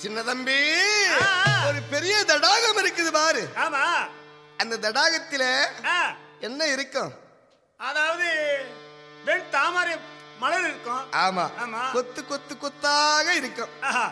சின்ன தம்பி ஆ. ஒரு பெரிய தடாகம் இருக்குது பாரு ஆமா அந்த தடாகத்தில ஆ, என்ன இருக்கும் அதாவது வெண் தாமரை மலர் இருக்கும் ஆமா ஆமா. கொத்து கொத்து கொத்தாக இருக்கும் ஆஹா.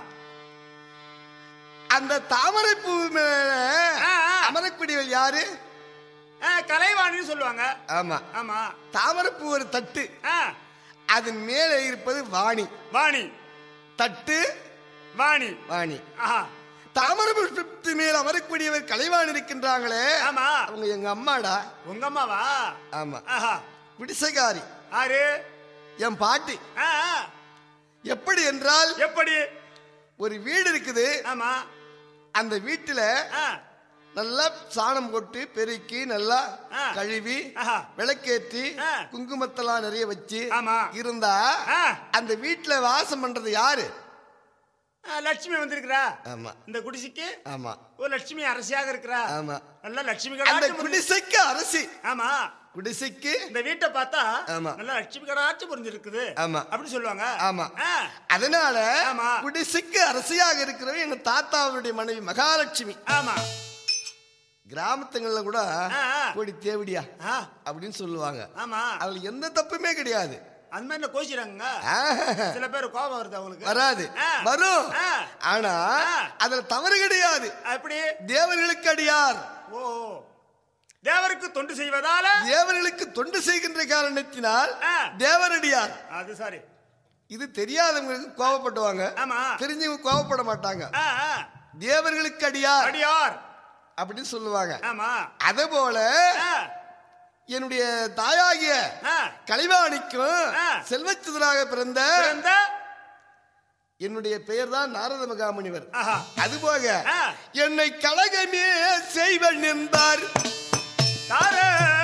அந்த தாமரை பூ மேல ஆ, ஆ. அமரக்கூடியவள் யாரு ஆ, கலைவாணின்னு சொல்லுவாங்க ஆமா ஆமா தாமரை பூ ஒரு தட்டு ஆ, அதன் மேலே இருப்பது வாணி வாணி தட்டு வாணி வாணி ஆஹா தாமரை புஷ்பத்து மேல் அமரக்கூடியவர் கலைவாணி இருக்கின்றாங்களே ஆமா அவங்க எங்க அம்மாடா உங்க அம்மாவா ஆமா ஆஹா குடிசைக்காரி ஆறு என் பாட்டி ஆ, ஆ. எப்படி என்றால் எப்படி ஒரு வீடு இருக்குது ஆமா அந்த வீட்டுல ஆ, நல்லா சாணம் போட்டு பெருக்கி நல்லா ஆ. கழுவி ஆஹா. விளக்கேற்றி ஆ. குங்குமத்தெல்லாம் நிறைய வச்சு ஆமா. இருந்தா ஆ. அந்த வீட்டுல வாசம் பண்றது யாரு ஆ, லட்சுமி வந்திருக்கிறா ஆமா இந்த குடிசைக்கு ஆமா ஒரு லட்சுமி அரசியாக இருக்கிறா ஆமா நல்ல லட்சுமி அந்த கடாட்சி புரிஞ்சு- குடிசைக்கு அரசி ஆமா குடிசைக்கு இந்த வீட்டை பார்த்தா ஆமா. நல்ல லட்சுமி கடாட்சி புரிஞ்சிருக்குது ஆமா. அப்படி சொல்லுவாங்க ஆமா ஆ, அதனால ஆமா. குடிசைக்கு அரசியாக இருக்கிறவங்க எங்க தாத்தாவுடைய மனைவி மகாலட்சுமி ஆமா கிராமத்துங்கள்ல கூட ஆ, ஆ. போடி தேவடியா ஆ, அப்படின்னு சொல்லுவாங்க ஆமா அதுல எந்த தப்புமே கிடையாது அந்த மாதிரி என்ன கோச்சிக்கிறாங்க ஆஹ். சில பேர் கோபம் வருது அவங்களுக்கு வராது ஆ. வரும் ஆ. ஆனா ஆ. அதுல தவறு கிடையாது அப்படி தேவர்களுக்கு அடியார் ஓ தேவருக்கு தொண்டு செய்வதால தேவர்களுக்கு தொண்டு செய்கின்ற காரணத்தினால் ஆ. தேவரடியார் அது சாரி இது தெரியாதவங்களுக்கு கோவப்படுவாங்க ஆமா தெரிஞ்சவங்க கோவப்பட மாட்டாங்க ஆ, ஆ. தேவர்களுக்கு அடியார் அடியார் அப்படின்னு சொல்லுவாங்க ஆமா அதே போல ஆ, என்னுடைய தாயாகிய ஆ. கலைவாணிக்கும் ஆ. செல்வச்சுதராக பிறந்த பிறந்த என்னுடைய பெயர் தான் நாரத மகாமுனிவர் ஆஹா. அதுபோக ஆ. என்னை கழகமே செய்வன் என்பார் தாரே.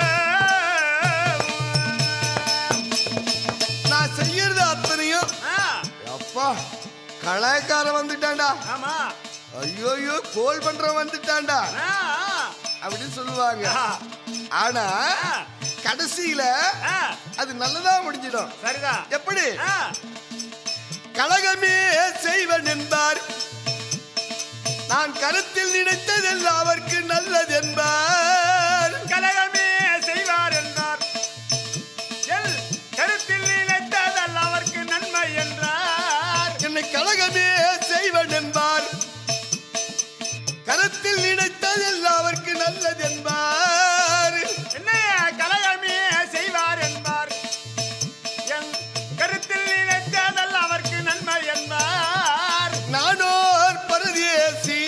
நான் செய்யறது அத்தனையும் ஆ, அப்பா கலாய்க்கார வந்துட்டான்டா ஆமா ஐயோயோ கோல் பண்றவன் வந்துட்டான்டா ஆ, ஆ. அப்படின்னு சொல்லுவாங்க ஆஹா. ஆனா ஆ. கடைசியில ஆ, அது நல்லதா முடிஞ்சிடும் சரிதான் எப்படி ஆ, கழகமே செய்வன் என்பார் நான் கருத்தில் நினைத்ததெல்லாம் அவருக்கு நல்லது என்பார் கலகமே செய்வார் என்றார் எல் கருத்தில் நினைத்ததல் அவருக்கு நன்மை என்றார் என்னை கழகமே செய்வன் என்பார் கருத்தில் நினைத்ததெல்லாம் அவருக்கு நல்லது என்பார் என்ன கலகமே செய்வார் என்பார் என் கருத்தில் நினைத்ததல் அவருக்கு நன்மை என்பார் நானோர் பரதேசி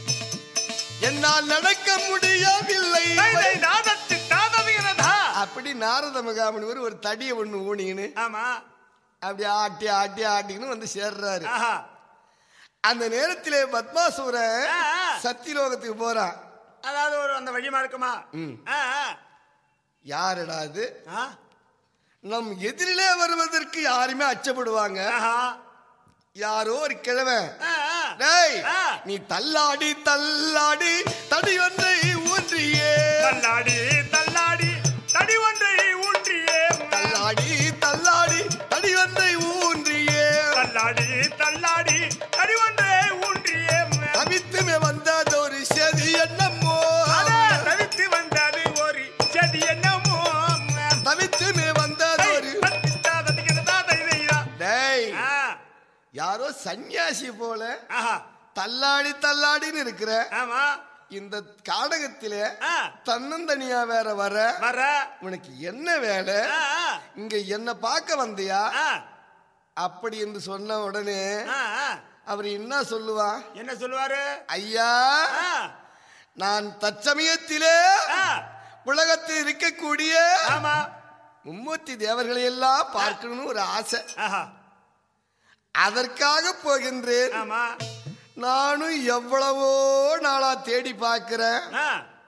என்னால் நடக்க முடியவில்லை தைதை நாதத்து தாதவிகிறதா அப்படி நாரத மகாமுனிவர் ஒரு தடியை ஒண்ணு ஊனின்னு ஆமா அப்படி ஆட்டி ஆட்டி ஆட்டின்னு வந்து சேர்றாரு ஆஹா அந்த நேரத்திலே பத்மாசூரன் ஆ, ஆ. சத்தியலோகத்துக்கு போறான் அதாவது ஒரு அந்த வழிமா இருக்குமா ம். ஆ, ஆ. யாருடா அது ஆ, நம் எதிரிலே வருவதற்கு யாருமே அச்சப்படுவாங்க ஆஹா. யாரோ ஒரு கிழவன் ஆ, ஆ. டேய் ஆ. நீ தள்ளாடி தள்ளாடி தடி ஒன்றை ஊன்றியே தள்ளாடி தள்ளாடி தடி ஒன்றை ஊன்றியே தள்ளாடி தள்ளாடி தடி ஒன்றை ஊன்றியே தள்ளாடி தள்ளாடி தடி ஒன்றை ஊன்றியே தவித்துமே வந்ததொரு செதி என்னமோ அட, தவித்து வந்தது ஒரு செடி என்னமோ தவித்துமே வந்ததொரு தத்தித்தா, தத்திக்கிறதா, தைதைதா. டேய் ஆ, யாரோ சன்னியாசி போல ஆஹா. தள்ளாடி தள்ளாடின்னு இருக்கிற ஆமா இந்த காடகத்திலே ஆ, தன்னந்தனியா வேற வர வர உனக்கு என்ன வேலை ஆ, ஆ, இங்க என்ன பார்க்க வந்தியா ஆ, அப்படி என்று சொன்ன உடனே ஆ, ஆ. அவர் என்ன சொல்லுவா என்ன சொல்லுவாரு ஐயா ஆ, நான் தற்சமயத்திலே ஆ, உலகத்தில் இருக்கக்கூடிய ஆமா மும்மூர்த்தி தேவர்களை எல்லாம் பார்க்கணும்னு ஒரு ஆசை ஆஹா அதற்காக போகின்றேன் ஆமா நானும் எவ்வளவோ நாளா தேடி பார்க்கிறேன் ஆ,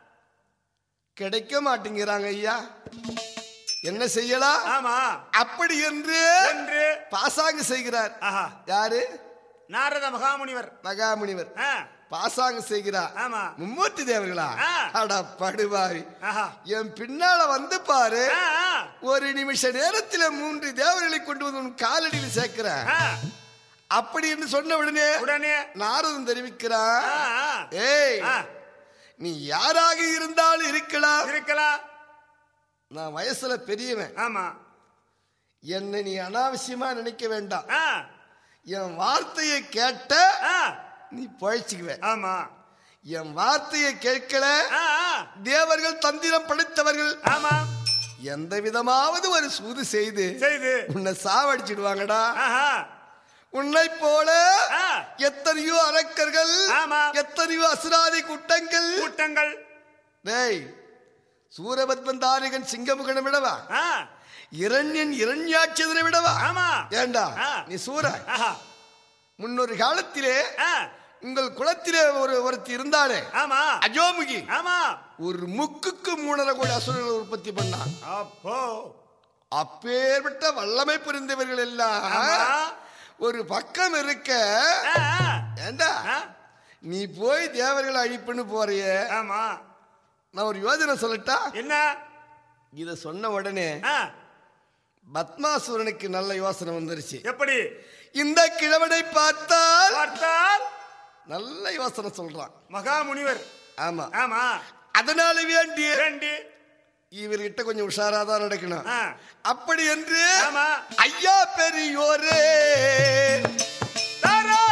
கிடைக்க மாட்டேங்கிறாங்க ஐயா என்ன செய்யலாம் ஆமா அப்படி என்று என்று பாசாங்கு செய்கிறார் ஆஹா யாரு நாரத மகாமுனிவர் மகாமுனிவர் ஆ, பாசாங்கு செய்கிறார் ஆமா மும்மூர்த்தி தேவர்களா ஆ. அட படுவாரி ஆஹா என் பின்னால வந்து பாரு ஆ, ஆ, ஒரு நிமிஷ நேரத்துல மூன்று தேவர்களை கொண்டு வந்து உன் காலடியில் சேர்க்கிறேன் ஆ, அப்படி என்று சொன்ன உடனே உடனே நாரதன் தெரிவிக்கிறான் ஆ, ஆ. ஏய் ஆ, நீ யாராக இருந்தாலும் இருக்கலாம் இருக்கலாம் நான் வயசுல பெரியவன் ஆமா என்னை நீ அனாவசியமா நினைக்க வேண்டாம் ஆ, என் வார்த்தையை கேட்ட ஆ, நீ பழிச்சுக்குவ ஆமா என் வார்த்தையை கேட்கல ஆ, ஆ, தேவர்கள் தந்திரம் படைத்தவர்கள் ஆமா எந்த விதமாவது ஒரு சூது செய்து செய்து உன்னை சாவடிச்சிடுவாங்கடா ஆஹா உன்னை போல ஆ, எத்தனையோ அரக்கர்கள் ஆமா. எத்தனையோ அசுராதி கூட்டங்கள் கூட்டங்கள் டேய் சூரபத்மந்தாரிகன் சிங்கமுகனை விடவா ஆ, இரண்யன் இரண்யாட்சதனை விடவா ஆமா ஏண்டா ஆ. நீ சூர ஆஹா முன்னொரு காலத்திலே ஆ, உங்கள் குலத்திலே ஒரு ஒருத்தி இருந்தாளே ஆமா அஜோமுகி ஆமா ஒரு முக்குக்கு மூணரை கோடி அசுரர்கள் உற்பத்தி பண்ணான் அப்போ அப்பேற்பட்ட வல்லமை புரிந்தவர்கள் எல்லாம் ஆமா. ஒரு பக்கம் இருக்க ஆ, ஆ, ஏண்டா ஆ, நீ போய் தேவர்களை அழிப்புன்னு போறியே ஆமா நான் ஒரு யோஜனை சொல்லட்டா என்ன இத சொன்ன உடனே ஆ, பத்மாசுரனுக்கு நல்ல யோசனை வந்துருச்சு எப்படி இந்த கிழவனை பார்த்தால் பார்த்தால் நல்ல யோசனை சொல்றான் மகாமுனிவர் ஆமா ஆமா அதனால வேண்டி ரெண்டு இவர்கிட்ட கொஞ்சம் உஷாரா தான் நடக்கணும் ஆ, அப்படி என்று ஆமா ஐயா பெரியோரே தாரா!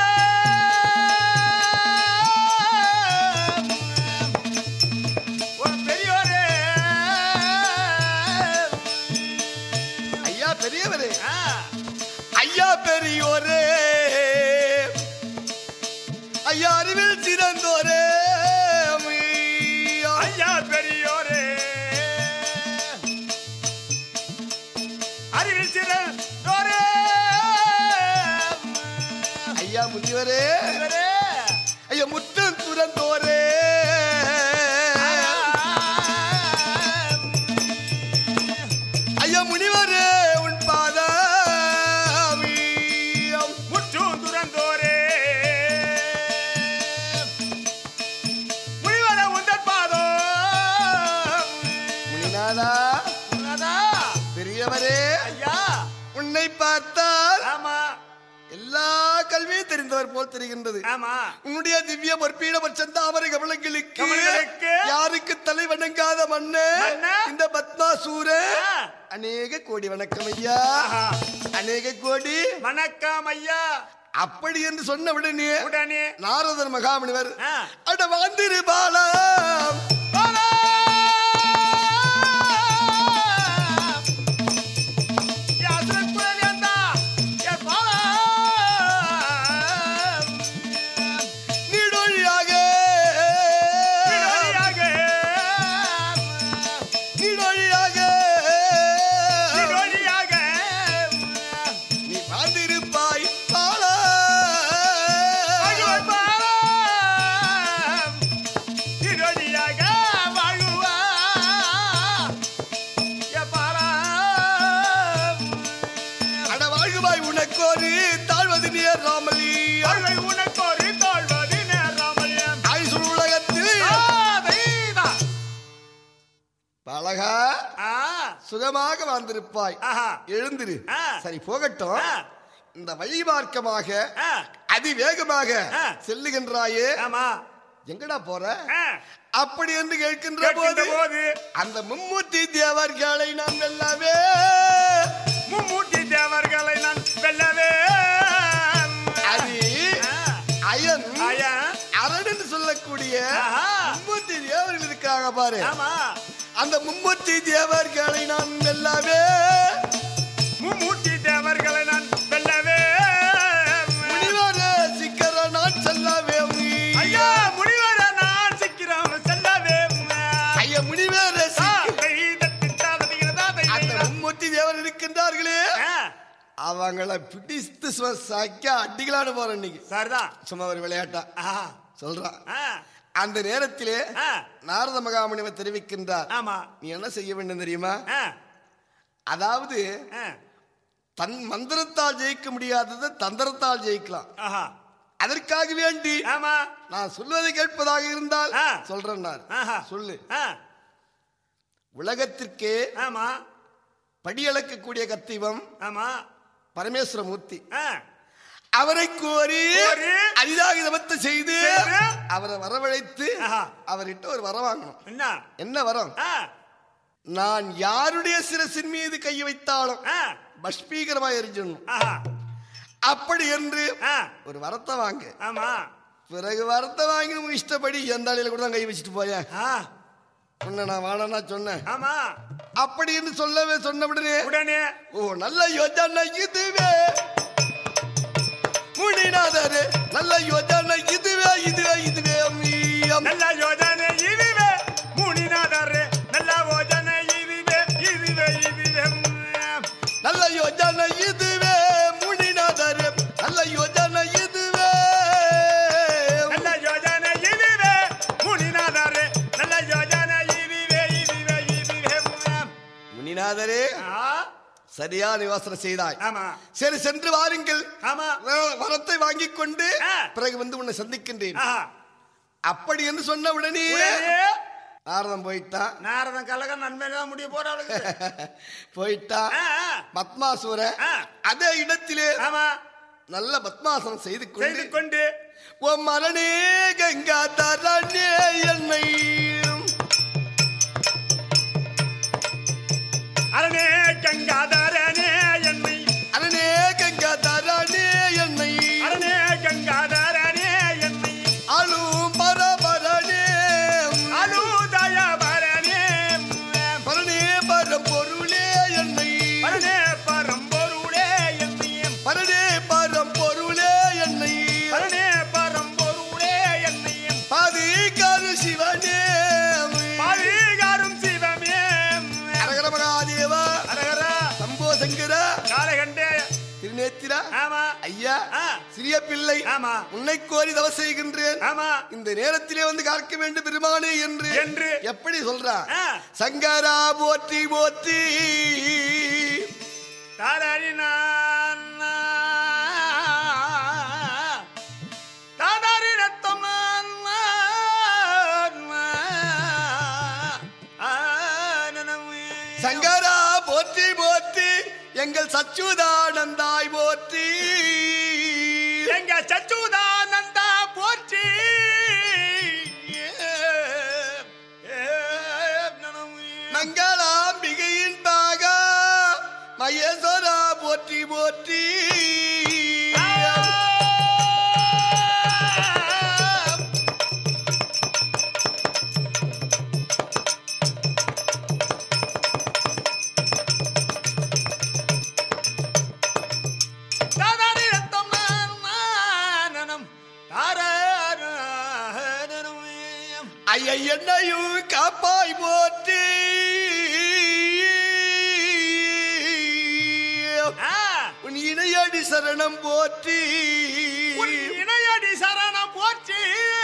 ஓ பெரியோரே ஐயா பெரியவரே ஆ, ஐயா பெரியோரே ஐயா அறிவில் சிறந்தோரே ஐயா. ஐயா பெரியோரே அறிவில் சிறந்தோரே ஐயா முதியவரே இவரே. ஐயா முத்தம் துறந்தோரே ஐயா முனிவரே உன் பாதம் முற்றும் துறந்தோரே முனிவர உந்தன் பாதம் முனிநாதா உன்னதா? பெரியவரே ஐயா உன்னை பார்த்தால் ஆமா எல்லா கல்வியும் தெரிந்தவர் போல் தெரிகின்றது ஆமா உன்னுடைய திவ்ய பொற்பீட பட்சந்தாமரை கமலங்களுக்கு கமலங்களுக்கு யாருக்கு தலை வணங்காத மண்ணு மண்ணு? இந்த பத்மாசூர ஆ. அநேக கோடி வணக்கம் ஐயா ஆஹா. அநேக கோடி வணக்கம் ஐயா அப்படி என்று சொன்ன உடனே உடனே நாரதர் மகாமுனிவர் ஆ. அட வாந்திரு பாலம் பாலா! யா அசுரக்குழலியந்தா, யா பாலா! நீடொழியாக விடுதலையாக, நீடொழியாக விடுதலையாக. நீ வாழ்ந்திருப்பாய் பால வாழ்வாய் பாலா! விடுதலையாக வாழ்வா. யா பாலா! அட வாழ்குவாய் உனக்கோரு தாழ்வது நேராமலி வாழ்வை உனக்கொரு தோல்வது நேராமல் ஆயுசு உலகத்தில் ஆதைதா. பழகா ஆ, சுகமாக வாழ்ந்திருப்பாய் ஆஹா. எழுந்திரு ஆ. சரி போகட்டும் ஆ. இந்த வழி மார்க்கமாக ஆ, அதிவேகமாக ஆ. செல்லுகின்றாயே ஆமா எங்கடா போற ஆ, அப்படி என்று கேட்கின்ற கேட்கின்ற போது போது அந்த மும்மூர்த்தி தேவர்களை நாம் எல்லாமே மும்மூர்த்தி தேவர்களை நான் வெல்லவே அது ஆ, அயன் ஐயா, அரண் என்று சொல்லக்கூடிய ஆஹா. மும்மூர்த்தி தேவர்கள் இருக்காங்க பாரு ஆமா அந்த மும்மூர்த்தி தேவர்களை நாம் எல்லாமே மும்மூர்த்தி தேவர்களை நான் வெல்லவே முனிவரே சிக்கர நான் செல்லவே ஐயா முனிவர நான் சிக்கிறோம் செல்லவே ஐயா முனிவரே ஆ, சிக்க- தைதத்தின் தாவதிகிறதா, அந்த தைதைதா. மும்மூர்த்தி தேவர் இருக்கின்றார்களே ஆ, அவங்கள பிடித்து சும்மா சக்க அடிக்கலான்னு போறேன் இன்னைக்கு சரிதான் சும்மா ஒரு விளையாட்டா ஆஹா. சொல்றான் ஆ, அந்த நேரத்திலே ஆ, நாரத மகாமுனிவர் தெரிவிக்கின்றார் ஆமா நீ என்ன செய்ய வேண்டும் தெரியுமா ஆ, அதாவது ஆ, தன் மந்திரத்தால் ஜெயிக்க முடியாததை தந்திரத்தால் ஜெயிக்கலாம் ஆஹா. அதற்காக வேண்டி ஆமா நான் சொல்வதை கேட்பதாக இருந்தால் ஆ. சொல்றேன் நான் ஆஹா. சொல்லு ஆ, உலகத்திற்கே ஆமா படியளக்கக்கூடிய கத்திவம் ஆமா பரமேஸ்வர மூர்த்தி ஆ, அவரை கோரி கோரி, அரிதாக தவத்தை செய்து செய்து, அவரை வரவழைத்து ஆஹா. அவர்கிட்ட ஒரு வரம் வாங்கணும் என்ன என்ன வரம் ஆ, நான் யாருடைய சிரசின் மீது கை வைத்தாலும் ஆ, பஷ்பீகரமா எரிஞ்சிடணும் ஆஹா, அப்படி என்று ஆ, ஒரு வரத்தை வாங்க ஆமா பிறகு வரத்தை வாங்கி உங்க இஷ்டப்படி எந்த ஆளையில கூட தான் கை வச்சுட்டு போயேன் ஆ, உன்னை நான் வாழனா சொன்னேன் ஆமா அப்படி என்று சொல்லவே சொன்ன உடனே உடனே ஓ நல்ல யோஜனை இதுவே முனிநாதரே நல்ல யோஜனை இதுவே இதுவே இதுவே மீயம். நல்ல யோஜனை இதுவே முனிநாதரே நல்ல யோஜனை இதுவே இதுவே இதுவே நல்ல யோஜனை இதுவே முனிநாதரே நல்ல யோஜனை இதுவே நல்ல யோஜனை இதுவே முனிநாதரே நல்ல யோஜனை இதுவே இதுவே இதுவே முனிநாதரே ஆ, சரியான யோசனை செய்தாய் ஆமா சரி சென்று வாருங்கள் ஆமா வ- வரத்தை வாங்கிக் கொண்டு ஆ. பிறகு வந்து உன்னை சந்திக்கின்றேன் ஆஹா. அப்படி என்று சொன்ன உடனே உடனே நாரதம் போயிட்டான் நாரதன் கலக நன்மைதான் முடிய போறாளுக்கு போயிட்டான் ஆ, ஆ. பத்மாசுர ஆ. அதே இடத்திலே ஆமா நல்ல பத்மாசனம் செய்து செய்து கொண்டு கொண்டு ஓ மரணே கங்கா தரணே என்னை அரணே கங்காதரனே என்னை அரணே கங்கா தரணே என்னை அரணே கங்காதரனே என்னை அழும் பரபரணே அலுதயபரனே பரணே பரம்பொருளே என்னை பரனே பரம்பொருளே என்னை பரணே பரம்பொருளே என்னை பரனே பரம்பொருளே என்னை பாதிகாரு சிவனே பாலிகாரும் சிவமே அரகர மகாதேவா அரகரா சம்போ சங்கர காலகண்டே திருநேத்திரா ஆமா ஐயா ஆ. சிறிய பிள்ளை ஆமா உன்னை கோரி தவ செய்கின்றேன் ஆமா இந்த நேரத்திலே வந்து காக்க வேண்டும் பெருமானே என்று என்று. எப்படி சொல்றான் ஆ. சங்கரா போற்றி போற்றி தாராரி நான் தாதாரி ரத்தம் நான் சங்கரா போற்றி போற்றி எங்கள் சச்சுதானந்தாய் போற்றி எங்க சச்சுதானந்தா போற்றி மங்களாம்பிகையின் பாக மகேஸ்வரா போற்றி போற்றி தாதாரி ரத்தம் நானம் தாரணம் ஐயா என்னையும் காப்பாய் போற்றி உன் இணையடி சரணம் போற்றி இணையடி சரணம் போற்றி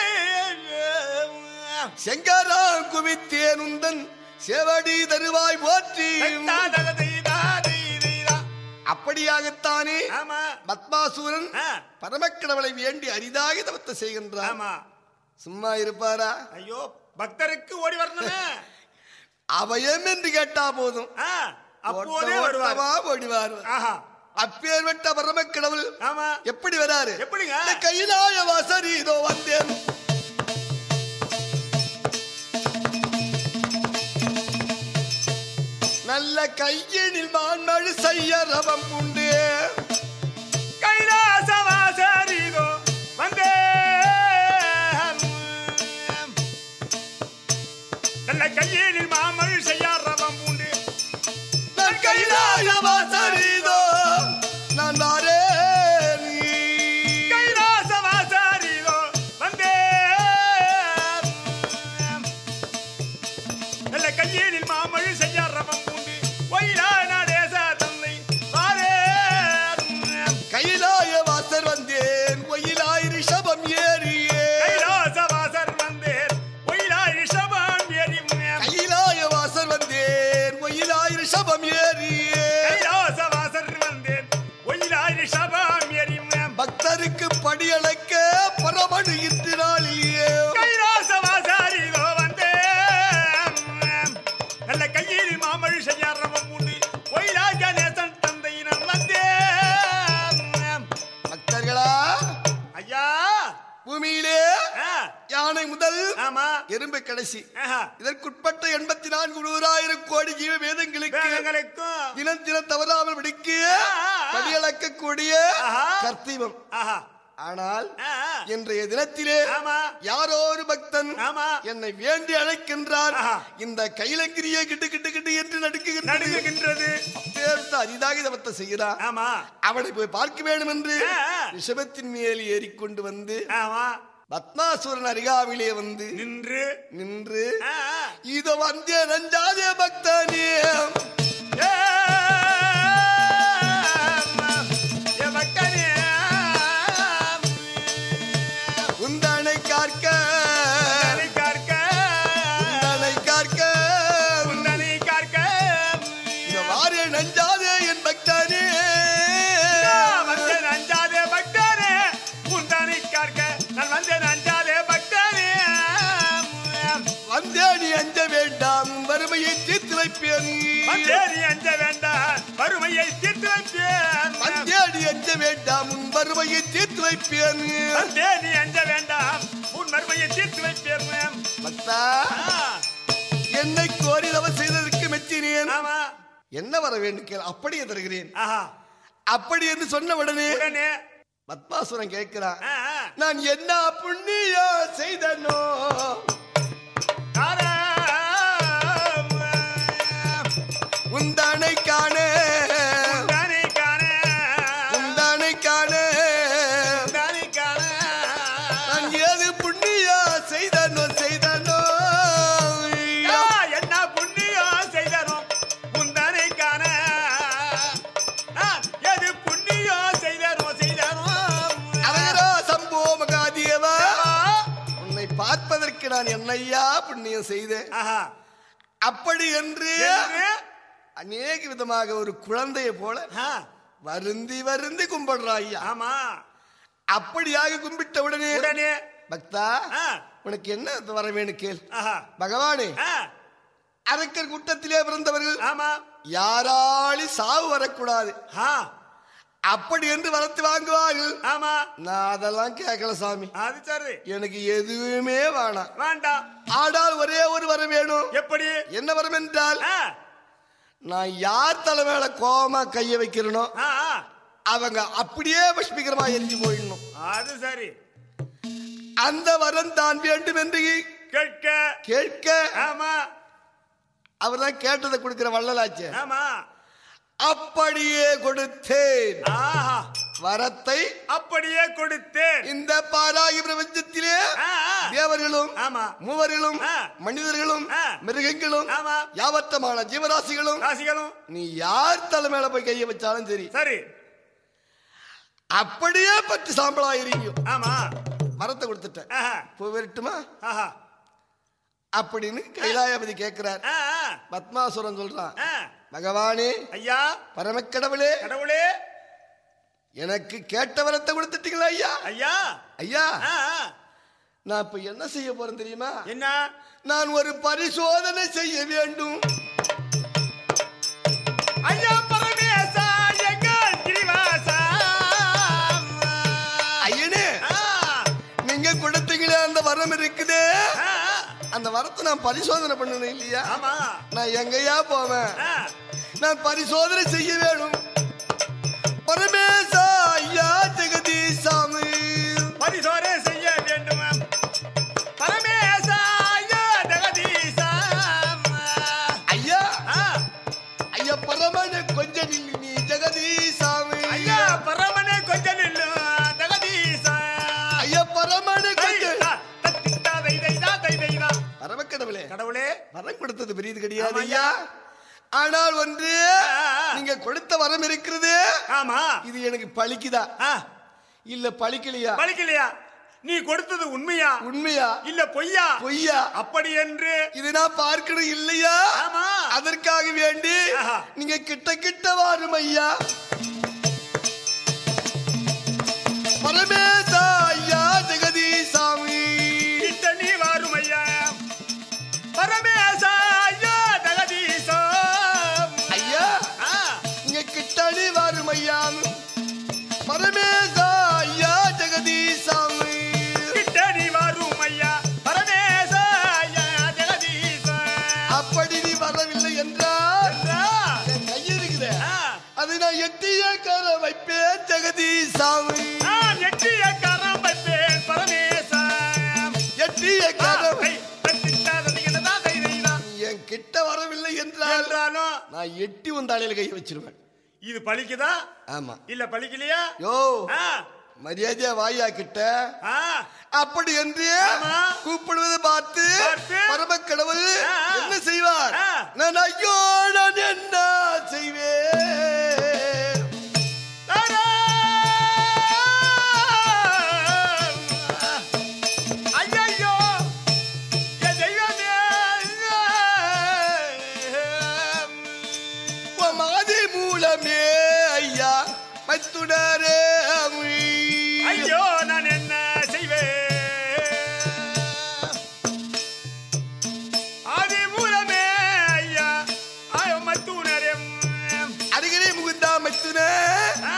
செங்கரா குவித்தேன் உந்தன் செவடி தருவாய் போற்றி அப்படியாகத்தானே ஆமா பத்மாசூரன் ஆ, பரமக்கடவுளை வேண்டி அரிதாக தவத்தை செய்கின்றான் ஆமா சும்மா இருப்பாரா ஐயோ பக்தருக்கு ஓடி வரணுமே அபயம் என்று கேட்டா போதும் ஆ, அப்போதே ஓட்ட வருவார் ஓட்டமா ஓடிவார் ஆஹா அப்பேர்வட்ட பரமக்கடவுள் ஆமா எப்படி வராரு எப்படிங்க? இந்த கைலாய வாசரி இதோ வந்தேன் நல்ல கையினில் மான்மழு செய்ய ரவம் உண்டு கைலாசவாசரிதோ வந்தே நல்ல கையினில் மாமல் செய்யாரவம் உண்டு நான் கைலாய வாசரி இதோ நான் வாரேன் கைலாசவாசரிதோ வந்தே நல்ல கையினில் மாமல் செய்யாரவம் உண்டு ஒயிலா நடேச தந்தை வாரே கைலாய வாசர் வந்தேன் ஒயிலாய் ரிஷபம் ஏறியே கைலாசவாசர் வந்தேன் ஒயிலாய் ரிஷபம் ஏறி கைலாய வாசர் வந்தேன் ஒயிலாய் ரிஷபம் ஏறியே கைலாசவாசர் வந்தேன் ஒயிலாய் ரிஷபம் ஏறி பக்தருக்கு படியளக்க பரமடு இன்று நாளிலேயே கைலாசவாசாரிதோ வந்தேன் நல்ல கையில் மாமழ் செய்யாரவம் உண்டு ஒயிலாய் கணேசன் தந்தையினம் வந்தேன் பக்தர்களா பூமியிலே ஆ, யானை முதல் ஆமா எறும்பு கடைசி ஆஹா. இதற்குட்பட்ட எண்பத்தி நான்கு நூறாயிரம் கோடி ஜீவ வேதங்களுக்கு வேதங்களுக்கும் தினம் தினம் தவறாமல் விடுக்க படியளக்கக்கூடிய ஆஹா. கர்த்தீபம் ஆஹா. ஆனால் ஆ, ஆ. இன்றைய தினத்திலே ஆமா யாரோ ஒரு பக்தன் ஆமா என்னை வேண்டி அழைக்கின்றார் ஆஹா. இந்த கைலங்கிரியை கிட்டு கிட்டு கிட்டு என்று நடுக்குகின்றது நடுங்குகின்றது பேர்த்து அரிதாக தவத்தை செய்கிறான் ஆமா அவனை போய் பார்க்க வேண்டும் என்று ஆ, ஆ. ரிஷபத்தின் மேல் ஏறிக்கொண்டு வந்து ஆமா பத்மாசுரன் அருகாவிலே வந்து நின்று நின்று ஆ, ஆ. இதோ வந்தே நஞ்சாதே பக்தனே ஏ, ஏ பக்தனே. உந்தனை கார்க்க உந்தனை கார்க்க, உந்தனை கார்க்க உந்தனை கார்க்க. இதோ வாரே நஞ்சாதே என் பக்தனே நான் வந்தேன் அஞ்சாதே பக்தனே. உந்தனை கார்க்க, நான் வந்தேன் அஞ்சாதே பக்தனே. வந்தே நீ அஞ்ச வேண்டாம் உன் வறுமையை தீர்த்து வைப்பேன் வந்தேன் நீ அஞ்ச வேண்டாம் வறுமையை தீர்த்து வைப்பேன் வந்தே நீ அஞ்ச வேண்டாம் உன் வறுமையை தீர்த்து வைப்பேன் வந்தே நீ அஞ்ச வேண்டாம் உன் மறுமையை தீர்த்து வைப்பேன் பக்தா ஆ, என்னை கோரி தவம் செய்ததற்கு மெச்சினேன் ஆமா என்ன வர வேண்டும் கேள் அப்படியே தருகிறேன் ஆஹா அப்படி என்று சொன்ன உடனே உடனே பத்மாசுரன் கேட்கிறான் ஆ, ஆ. நான் என்ன புண்ணியம் செய்தனோ தாரா. உந்தானை காண உந்தானை காண. உந்தானை காண உந்தானை காண. நான் ஏது புண்ணியம் செய்தனோ செய்தனோ ஆ, என்ன புண்ணியம் செய்தனோ உந்தானை காண. ஆ, எது புண்ணியம் செய்தனோ செய்தனோ அவரோ சம்போ மகாதேவா ஆ, உன்னை பார்ப்பதற்கு நான் என்னையா புண்ணியம் செய்தேன் ஆஹா. அப்படி என்று என்று? அநேக விதமாக ஒரு குழந்தையை போல ஆ, வருந்தி வருந்தி கும்பிடுறா ஐயா ஆமா அப்படியாக கும்பிட்ட உடனே உடனே பக்தா ஆ, உனக்கு என்ன வர வேணும் கேள் ஆஹா. பகவானே ஆ, அரக்கர் கூட்டத்திலே பிறந்தவர்கள் ஆமா யாராலி சாவு வரக்கூடாது ஆ, அப்படி என்று வரத்து வாங்குவார்கள் ஆமா நான் அதெல்லாம் கேட்கல சாமி அது சரி எனக்கு எதுவுமே வேணாம் வேண்டாம் ஆனால் ஒரே ஒரு வரம் வேணும் எப்படி என்ன வரம் என்றால் ஆ, நான் யார் தலை மேல கோபமா கைய வைக்கிறனோ ஆ, ஆ, அவங்க அப்படியே பஷ்பிகரமா எரிஞ்சு போயிடணும் அது சரி அந்த வரம் தான் வேண்டும் என்று கேட்க கேட்க ஆமா அவர் தான் கேட்டதை கொடுக்கிற வள்ளலாச்சே ஆமா அப்படியே கொடுத்தேன் ஆஹா வரத்தை அப்படியே கொடுத்தேன் இந்த பாராகி பிரபஞ்சத்திலே ஆ, ஆ. தேவர்களும் ஆமா மூவர்களும் ஆ. மனிதர்களும் ஆ. மிருகங்களும் ஆமா யாவத்தமான ஜீவராசிகளும் ராசிகளும் நீ யார் தலை மேல போய் கைய வச்சாலும் சரி சரி அப்படியே பத்து சாம்பலா எரியும் ஆமா வரத்தை கொடுத்துட்டேன் ஆஹா போய் வரட்டுமா ஆஹா அப்படின்னு கைலாயபதி கேட்கிறார் ஆ, ஆ, பத்மாசுரன் சொல்றான் ஆ. பகவானே ஐயா பரமக்கடவுளே கடவுளே எனக்கு கேட்ட வரத்தை கொடுத்துட்டீங்களா ஐயா ஐயா ஐயா ஆ, ஆ. நான் இப்ப என்ன செய்ய போறேன் தெரியுமா என்ன நான் ஒரு பரிசோதனை செய்ய வேண்டும் ஐயா பரமேசா எங்கள் கிரிவாசா ஐயனே ஆ, நீங்க கொடுத்தீங்களே அந்த வரம் இருக்குதே ஆ, அந்த வரத்தை நான் பரிசோதனை பண்ணணும் இல்லையா ஆமா நான் எங்கேயா போவேன் ஆ, நான் பரிசோதனை செய்ய வேணும் பரமேசா ஐயா ஜெகதீசாமி பரிசோதனை செய்ய வேண்டும் பரமேசா ஐயா ஜெகதீசா ஐயா ஆ, ஐயா பரமன கொஞ்சம் நில்லு நீ ஜெகதீசாமி ஐயா பரமனே கொஞ்சம் நில்லு ஜெகதீசா ஐயா பரமன கொஞ்சம் ஐயா, தத்தித்தா தைதைதா தைதைதா. பரமக்கடவுளே கடவுளே வரம் கொடுத்தது பெரியது கிடையாது ஆமா, ஐயா ஆனால் ஒன்று ஆ, ஆ. நீங்க கொடுத்த வரம் இருக்கிறது ஆமா இது எனக்கு பலிக்குதா ஆ, இல்ல பலிக்கலையா பலிக்கலையா நீ கொடுத்தது உண்மையா உண்மையா இல்ல பொய்யா பொய்யா அப்படி என்று இது நான் பார்க்கணும் இல்லையா ஆமா அதற்காக வேண்டி ஆஹா. நீங்க கிட்ட கிட்ட வாரும் ஐயா பரமேசா ஐயா ஜெகதீசாமி கிட்ட நீ வாரும் ஐயா பரமேசா ஐயா ஜெகதீசா ஐயா ஆ, நீங்க கிட்டடி வாரும் ஐயா பரமேசா ஐயா ஜெகதீசாமி கதி சாமி நான் எட்டிய கரம் வைப்பேன் பரமேசம் எட்டிய கதவை என்றாலும் என் கிட்ட வரவில்லை என்றால் நான் எட்டி உன் தலையில கை வச்சிருவேன் இது பலிக்குதா ஆமா இல்ல பலிக்கலையா யோ ஆ, மரியாதையா வாயா கிட்ட ஆ, அப்படி என்று ஆமா. கூப்பிடுவதை பார்த்து பார்த்து. பரம கடவுள் ஆ. என்ன செய்வார் ஆ. நான் ஐயோ நான் என்ன செய்வேன் தாரா! ஐயையோ, என் தெய்வமே! உன் மாதிரி மூலமே ஐயா மத்துடரே ஐயோ நான் என்ன செய்வேன் ஆதி மூலமே ஐயா ஆயோ மத்தூனரே அருகிலே முகுந்தா மத்துன ஆ,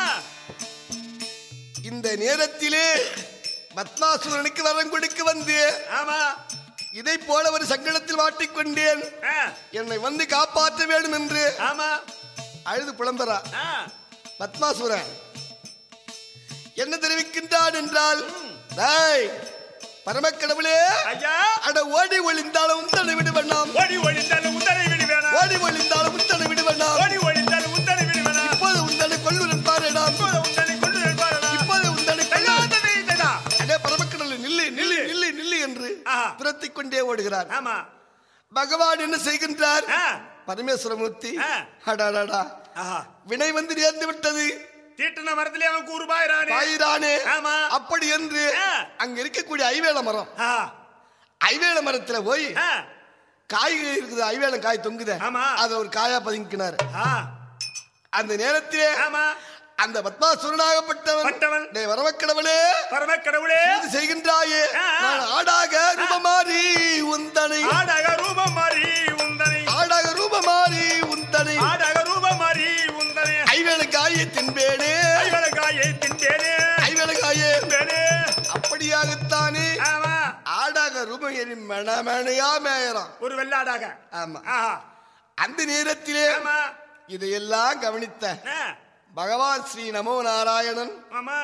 இந்த நேரத்திலே பத்மாசுரனுக்கு வரம் கொடுக்க வந்து ஆமா இதை போல ஒரு சங்கடத்தில் மாட்டிக்கொண்டேன் ஆ, என்னை வந்து காப்பாற்ற வேண்டும் என்று ஆமா அழுது புலம்பரா ஆ, பத்மாசுரன் என்ன தெரிவிக்கின்றான் என்றால் டேய் பரமக்கடவுளே ஐயா அட ஓடி ஒளிந்தாலும் உந்தனை விட வேண்டாம் ஓடி ஒழிந்தாலும் உந்தனை விடு வேணாம் ஓடி ஒளிந்தாலும் உந்தனை விட வேண்டாம் ஓடி ஒழிந்தாலும் உந்தனை விடு வேணாம் இப்போது உந்தனை கொல்லுடன் பாருடாம் இப்போது உந்தனை கொண்டு நிற்பாரடா. இப்போது உந்தனை ஐயா, கொல்லு அந்த தெய்வத்தா. அடே பரமக்கடவுளே நில்லு நில்லு நில்லு நில்லு என்று ஆஹா. துரத்திக் கொண்டே ஓடுகிறார் ஆமா பகவான் என்ன செய்கின்றார் ஆ, பரமேஸ்வரமூர்த்தி ஆ. அடாடாடா ஆஹா. வினை வந்து நேர்ந்து விட்டது தீட்டின மரத்திலே அவன் கூறுபாயிரானே பாயிரானே ஆமா. அப்படி என்று ஆ. அங்க இருக்கக்கூடிய ஐவேல மரம் ஆ, ஐவேல மரத்துல போய் ஆ, காய் இருக்குது ஐவேலம் காய் தொங்குத ஆமா. அத ஒரு காயா பதுங்கினார் ஆ, அந்த நேரத்திலே ஆமா அந்த பத்மாசுரனாகப்பட்டவன் பட்டவன். டேய் வரவக்கடவுளே பரம கடவுளே இது செய்கின்றாயே ஆ. நான் ஆடாக ரூபமாறி உந்தனை ஆடக ரூபம் மாறி உந்தனை ஆடாக ரூபமாறி உந்தனை ஆடக ரூபம் மாறி உந்தனை ஐவேல காயை தின்பேனே ஐவலகாயை தின்பேனே ஐவேல காயே தின்பேனே அப்படியாகத்தானே ஆமா ஆடாக ரூபம் ஏறி மெனமெனையா மேயறான் ஒரு வெள்ளாடாக ஆமா ஆஹா அந்த நேரத்திலே ஆமா இதையெல்லாம் கவனித்த ஆ, பகவான் ஸ்ரீ நமோ நாராயணன் ஆமா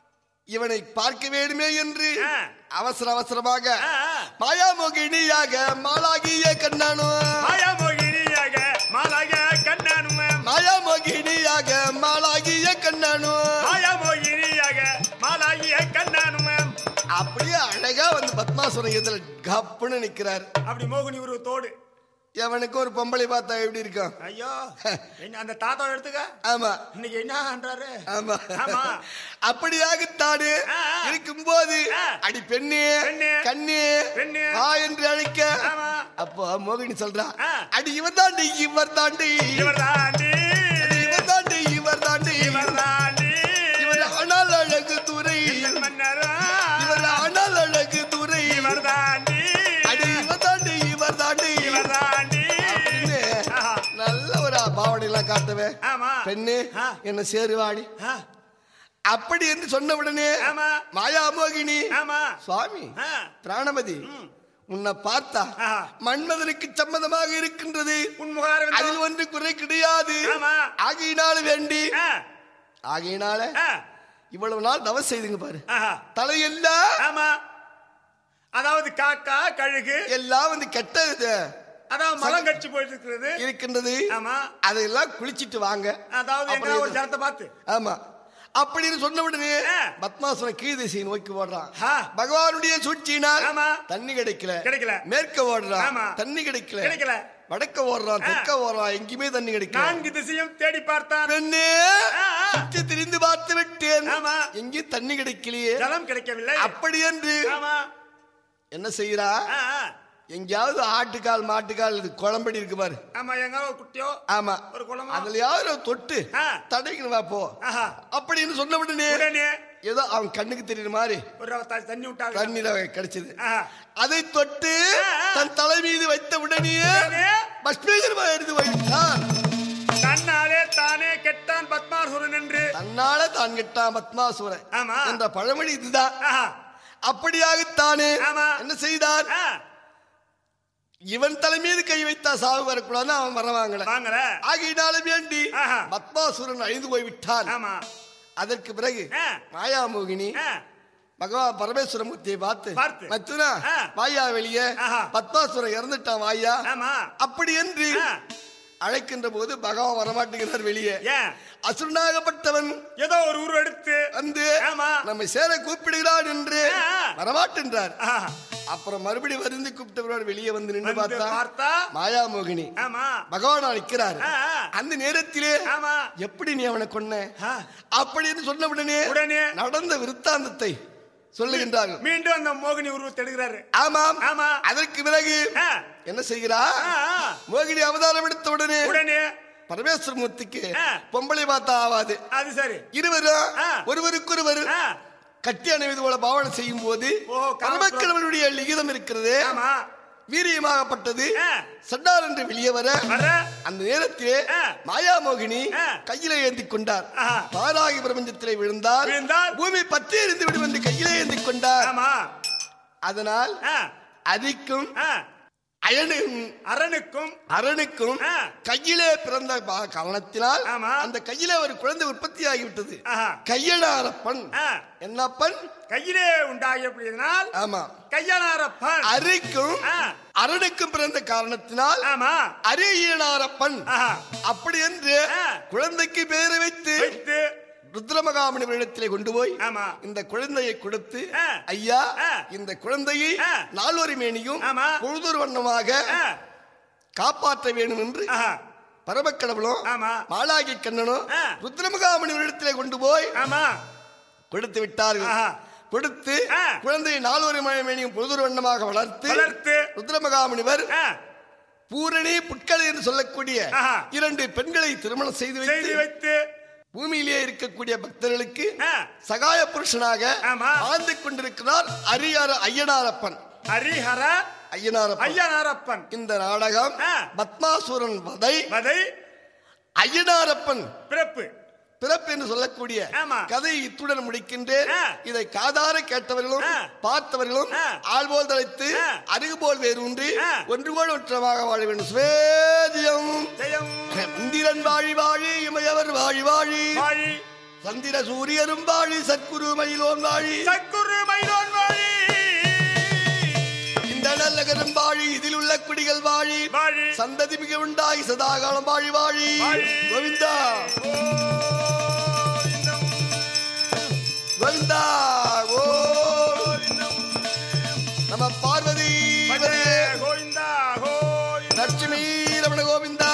இவனை பார்க்க வேண்டுமே என்று ஆ. அவசர அவசரமாக ஆ, ஆ. மாயாமோகினியாக மாலாகிய கண்ணானோ மாயா மோகினியாக மாலாக கண்ணானும் மாயாமோகினியாக மாலாகிய கண்ணானோ மாயா மோகினியாக மாலாகிய கண்ணானும் அப்படியே அழகா வந்து பத்மாசுரன் எதிர கப்புன்னு நிக்கிறார் அப்படி மோகினி உருவத்தோடு எவனுக்கு ஒரு பொம்பளை பார்த்தா எப்படி இருக்கும் ஐயோ என்ன அந்த தாத்தாவை எடுத்துக்க ஆமா இன்னைக்கு என்னன்றாரு ஆமா ஆமா. அப்படியாகத்தானே ஆ, ஆ. இருக்கும்போது ஆ. அடி பெண்ணே பெண்ணே. கண்ணே பெண்ணே. வா என்று அழைக்க ஆமா அப்போ மோகினி சொல்றா ஆ. அடி இவர் தாண்டி இவர் தாண்டி இவர் தாண்டி இவர் தாண்டி இவர் தாண்டி இவர் தாண்டி இவர் ஆனால் அழகு துறை மன்னரா இவர் ஆனால் அழகு துறை இவர் தாண்டி அடி இவர் தாண்டி இவர் தாண்டி இவர் தாண்டி அப்படின்னு ஆஹா. நல்ல ஒரு பாவனை எல்லாம் காட்டவே ஆமா பெண்ணு ஆ. என்ன சேருவாடி ஆ, அப்படி என்று சொன்ன உடனே ஆமா மாயா மோகினி ஆமா சுவாமி ஆ, பிராணமதி உன்னை பார்த்தா ஆஹா. மன்மதனுக்கு சம்மதமாக இருக்கின்றது உன்முகாரம் அதில் ஒன்று குறை கிடையாது ஆமா. ஆகையினால வேண்டி ஆ, ஆகையினால ஆ, இவ்வளவு நாள் தவம் செய்துங்க பாரு ஆஹா. தலையெல்லாம் ஆமா அதாவது காக்கா கழுகு எல்லாம் வந்து கெட்டது அதாவது மலம் கட்சி போயிட்டு இருக்கிறது இருக்கின்றது ஆமா அதையெல்லாம் குளிச்சிட்டு வாங்க அதாவது அப்படி எங்க ஒரு இரு. ஜனத்தை பார்த்து ஆமா அப்படின்னு சொன்ன உடனே ஆ. பத்மாசுரன் கீழ் திசையை நோக்கி ஓடுறான் ஆ. பகவானுடைய சூழ்ச்சியினால் ஆமா. தண்ணி கிடைக்கல கிடைக்கல. மேற்க ஓடுறான் ஆமா. தண்ணி கிடைக்கல கிடைக்கல. வடக்க ஓடுறான் ஆ. தெற்க ஓடுறான் எங்கேயுமே தண்ணி கிடைக்கல நான்கு திசையும் தேடி பார்த்தான் பெண்ணே ஆ, ஆ. சுற்றி திரிந்து பார்த்து விட்டேன் ஆமா. எங்கேயும் தண்ணி கிடைக்கலையே ஜலம் கிடைக்கவில்லை அப்படி என்று ஆமா என்ன செய்யறா ஆ, ஆ. எங்கேயாவது ஆட்டுக்கால் மாட்டுக்கால் இது குழம்படி இருக்கு பாரு ஆமா எங்க ஒரு குட்டியோ ஆமா ஒரு குளமா? அதுலயாவது ஒரு தொட்டு ஆ. தடைக்கணும் வா போ ஆஹா. அப்படின்னு சொன்ன உடனே உடனே ஏதோ அவன் கண்ணுக்கு தெரியுற மாதிரி ஒரு த- தண்ணி விட்டாங்க தண்ணீர் கிடைச்சது ஆஹா. அதை தொட்டு ஆ, ஆ. தன் தலை மீது வைத்த உடனே உடனே பஸ்மீகரமா எடுத்து வைத்தான் தன்னாலே தானே கெட்டான் பத்மாசுரன் என்று தன்னால தான் கெட்டான் பத்மாசுரன் ஆமா. என்ற பழமொழி இதுதான் ஆஹா. அப்படியாகத்தானே ஆமா. என்ன செய்தார் ஆ, இவன் தலை மீது கை வைத்தா சாவு வரக்கூடாதுன்னு அவன் வர வாங்கல வாங்கல ஆகையினாலும் வேண்டி ஆஹா. பத்மாசுரன் அழிந்து போய் விட்டான் ஆமா அதற்கு பிறகு ஆ. மாயாமோகினி ஆ, பகவான் பரமேஸ்வரமூர்த்தியை பார்த்து பார்த்து. மச்சுனா ஆ. வாயா வெளியே ஆஹா. பத்மாசுரன் இறந்துட்டான் வாயா ஆமா அப்படி என்று ஆ, அழைக்கின்ற போது பகவான் வரமாட்டேங்கிறார் வெளியே ஏன் அசுரனாகப்பட்டவன் ஏதோ ஒரு உருவம் எடுத்து வந்து ஆமா. நம்மை சேர கூப்பிடுகிறான் என்று ஆ, ஆ. வரமாட்டேன்றார் ஆ, அப்புறம் மறுபடியும் வருந்து கூப்பிட்டவரோடு வெளியே வந்து நின்று வந்து பார்த்தா பார்த்தா மாயாமோகினி ஆமா பகவான் அழைக்கிறார் ஆ, ஆ. அந்த நேரத்திலே ஆமா எப்படி நீ அவனை கொன்ன ஆ, அப்படின்னு சொன்ன உடனே உடனே நடந்த விருத்தாந்தத்தை சொல்லுகின்றார்கள் மீண்டும் அந்த மோகினி உருவத்தை எடுக்கிறாரு ஆமாம் ஆமா. அதற்கு பிறகு ஆ, என்ன செய்கிறா ஆ, ஆ. மோகினி அவதாரம் எடுத்த உடனே உடனே பரமேஸ்வரமூர்த்திக்கு ஆ. பொம்பளை பார்த்தா ஆவாது அது சரி இருவரும் ஆ. ஒருவருக்கொருவர் ஆ, கட்டி அணைவது போல பாவனை செய்யும் போது ஓ, காம- பரமக்கிழவனுடைய லிகிதம் இருக்கிறது ஆமா வீரியமாகப்பட்டது ஆ. சண்டார் என்று வெளியே வர வர அந்த நேரத்திலே ஆ. மாயாமோகினி ஆ. கையிலே ஏந்தி கொண்டார் ஆஹா. பாராகி பிரபஞ்சத்திலே விழுந்தால் விழுந்தால் பூமி பற்றி எரிந்து விடும் என்று கையிலே ஏந்தி கொண்டார் ஆமா அதனால் ஆ, அதிக்கும் ஆ, அயனும் அரணுக்கும் அரணுக்கும் ஆ. கையிலே பிறந்த பா- காரணத்தினால் ஆமா. அந்த கையிலே ஒரு குழந்தை உற்பத்தி ஆகிவிட்டது ஆஹா. கையனாரப்பன் ஆ, என்னப்பன் கையிலே உண்டாகியபடியினால் ஆமா கையனாரப்பன் அரிக்கும் ஆ, அரணுக்கும் பிறந்த காரணத்தினால் ஆமா அரியனாரப்பன் ஆஹா. அப்படி என்று ஆ. குழந்தைக்கு பேரை வைத்து வைத்து ருத்ரமகாமணிவரிடத்திலே கொண்டு போய் ஆமா இந்த குழந்தையை கொடுத்து ஆ. ஐயா ஆ. இந்த குழந்தையை ஆ. நால்வரி மேனியும் ஆமா. பொழுதொரு வண்ணமாக ஆ, காப்பாற்ற வேண்டும் என்று ஆஹா. பரமக்கடவுளும் ஆமா மாலாகி கண்ணனும் ஆ. ருத்ரமகாமணிவரிடத்திலே கொண்டு போய் ஆமா கொடுத்து விட்டார்கள் ஆஹா. கொடுத்து ஆ. குழந்தையை நால்வரி மேனியும் பொழுதொரு வண்ணமாக வளர்த்து வளர்த்து ருத்ரமகாமணிவர் ஆ, பூரணி புட்களை என்று சொல்லக்கூடிய ஆஹா. இரண்டு பெண்களை திருமணம் செய்து செய்து வைத்து வைத்து பூமியிலே இருக்கக்கூடிய பக்தர்களுக்கு ஆ, சகாய புருஷனாக ஆமா. வாழ்ந்து கொண்டிருக்கிறார் அரியார ஐயனாரப்பன் ஹரிஹர ஐயனாரப்பன் ஐயனாரப்பன் இந்த நாடகம் ஆ. பத்மாசுரன் வதை வதை ஐயனாரப்பன் பிறப்பு பிறப்பு என்று சொல்லக்கூடிய ஆமா. கதையை இத்துடன் முடிக்கின்றேன் ஆ. இதை காதார கேட்டவர்களும் ஆ. பார்த்தவர்களும் ஆ. ஆள்போல் தலைத்து ஆ. அருகுபோல் வேரூன்றி ஆ. ஒன்று போல் ஒற்றமாக வாழ வேண்டும் சுவேதியம் ஜெயம் இந்திரன் வாழி வாழி இமையவர் வாழி வாழி வாழி சந்திர சூரியரும் வாழி சத்குரு மயிலோன் வாழி சக்குரு மயிலோன் வாழி இந்த நல்லகரும் வாழி இதில் உள்ள குடிகள் வாழி வாழி சந்ததி மிக உண்டாகி சதாகாலம் வாழி வாழி வாழி. கோவிந்தா கோவிந்தா ஓ நம்ம பார்வதி கோவிந்தா கோவிந்தா லட்சுமி ரமண கோவிந்தா